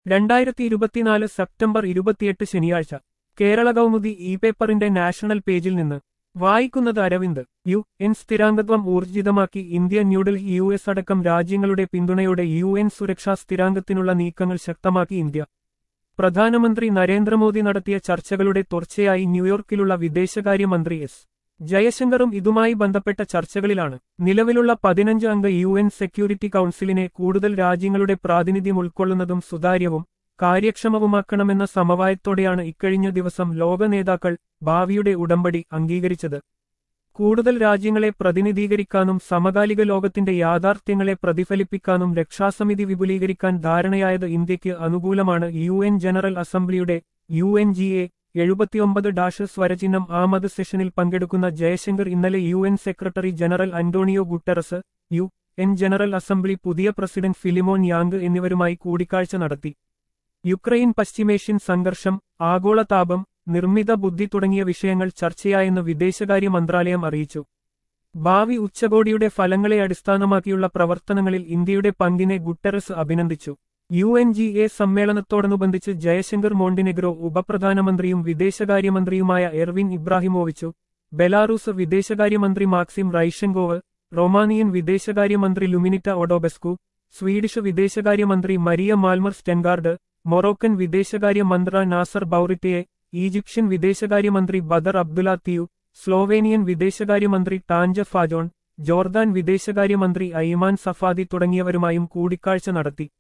രണ്ടായിരത്തി ഇരുപത്തിനാല് സെപ്റ്റംബർ ഇരുപത്തിയെട്ട് ശനിയാഴ്ച കേരള കൗമുദി ഇ പേപ്പറിന്റെ നാഷണൽ പേജിൽ നിന്ന് വായിക്കുന്നത് അരവിന്ദ് യു എൻ സ്ഥിരാംഗത്വം ഊർജിതമാക്കി ഇന്ത്യ ന്യൂഡൽഹി യു എസ് അടക്കം രാജ്യങ്ങളുടെ പിന്തുണയോടെ യു എൻ സുരക്ഷാ സ്ഥിരാംഗത്തിനുള്ള നീക്കങ്ങൾ ശക്തമാക്കി ഇന്ത്യ പ്രധാനമന്ത്രി നരേന്ദ്രമോദി നടത്തിയ ചർച്ചകളുടെ തുടർച്ചയായി ന്യൂയോർക്കിലുള്ള വിദേശകാര്യമന്ത്രി എസ് ജയശങ്കറും ഇതുമായി ബന്ധപ്പെട്ട ചർച്ചകളിലാണ് നിലവിലുള്ള പതിനഞ്ച് അംഗ യു എൻ സെക്യൂരിറ്റി കൗൺസിലിനെ കൂടുതൽ രാജ്യങ്ങളുടെ പ്രാതിനിധ്യം ഉൾക്കൊള്ളുന്നതും സുതാര്യവും കാര്യക്ഷമവുമാക്കണമെന്ന സമവായത്തോടെയാണ് ഇക്കഴിഞ്ഞ ദിവസം ലോക നേതാക്കൾ ഭാവിയുടെ ഉടമ്പടി അംഗീകരിച്ചത് കൂടുതൽ രാജ്യങ്ങളെ പ്രതിനിധീകരിക്കാനും സമകാലിക ലോകത്തിന്റെ യാഥാർത്ഥ്യങ്ങളെ പ്രതിഫലിപ്പിക്കാനും രക്ഷാസമിതി വിപുലീകരിക്കാൻ ധാരണയായത് ഇന്ത്യയ്ക്ക് അനുകൂലമാണ് യു എൻ ജനറൽ അസംബ്ലിയുടെ യു എൻ ജി എ എഴുപത്തിയൊമ്പത് ഡാഷ് സ്വരചിഹ്നം ആമത് സെഷനിൽ പങ്കെടുക്കുന്ന ജയശങ്കർ ഇന്നലെ U N secretary general Antonio Guterres U N general assembly പുതിയ പ്രസിഡന്റ് ഫിലിമോൻ യാങ് എന്നിവരുമായി കൂടിക്കാഴ്ച നടത്തി യുക്രൈൻ പശ്ചിമേഷ്യൻ സംഘർഷം ആഗോളതാപം നിർമ്മിത ബുദ്ധി തുടങ്ങിയ വിഷയങ്ങൾ ചർച്ചയായെന്ന് വിദേശകാര്യ മന്ത്രാലയം അറിയിച്ചു ഭാവി ഉച്ചകോടിയുടെ ഫലങ്ങളെ അടിസ്ഥാനമാക്കിയുള്ള പ്രവർത്തനങ്ങളിൽ ഇന്ത്യയുടെ പങ്കിനെ ഗുട്ടറസ് അഭിനന്ദിച്ചു യു എൻ ജി എ സമ്മേളനത്തോടനുബന്ധിച്ച് ജയശങ്കർ മോണ്ടിനെഗ്രോ ഉപപ്രധാനമന്ത്രിയും വിദേശകാര്യമന്ത്രിയുമായ എർവിൻ ഇബ്രാഹിമോവിച്ചു ബെലാറൂസ് വിദേശകാര്യമന്ത്രി മാക്സിം റൈഷങ്കോവ് റൊമാനിയൻ വിദേശകാര്യമന്ത്രി ലുമിനിറ്റ ഒഡോബെസ്കു സ്വീഡിഷ് വിദേശകാര്യമന്ത്രി മരിയ മാൽമർ സ്റ്റെൻഗാർഡ് മൊറോക്കൻ വിദേശകാര്യ മന്ത്ര നാസർ ബൌറിറ്റയെ ഈജിപ്ഷ്യൻ വിദേശകാര്യമന്ത്രി ബദർ അബ്ദുലാത്തിയു സ്ലോവേനിയൻ വിദേശകാര്യമന്ത്രി ടാൻജ ഫാജോൺ ജോർദാൻ വിദേശകാര്യമന്ത്രി ഐമാൻ സഫാദി തുടങ്ങിയവരുമായും കൂടിക്കാഴ്ച നടത്തി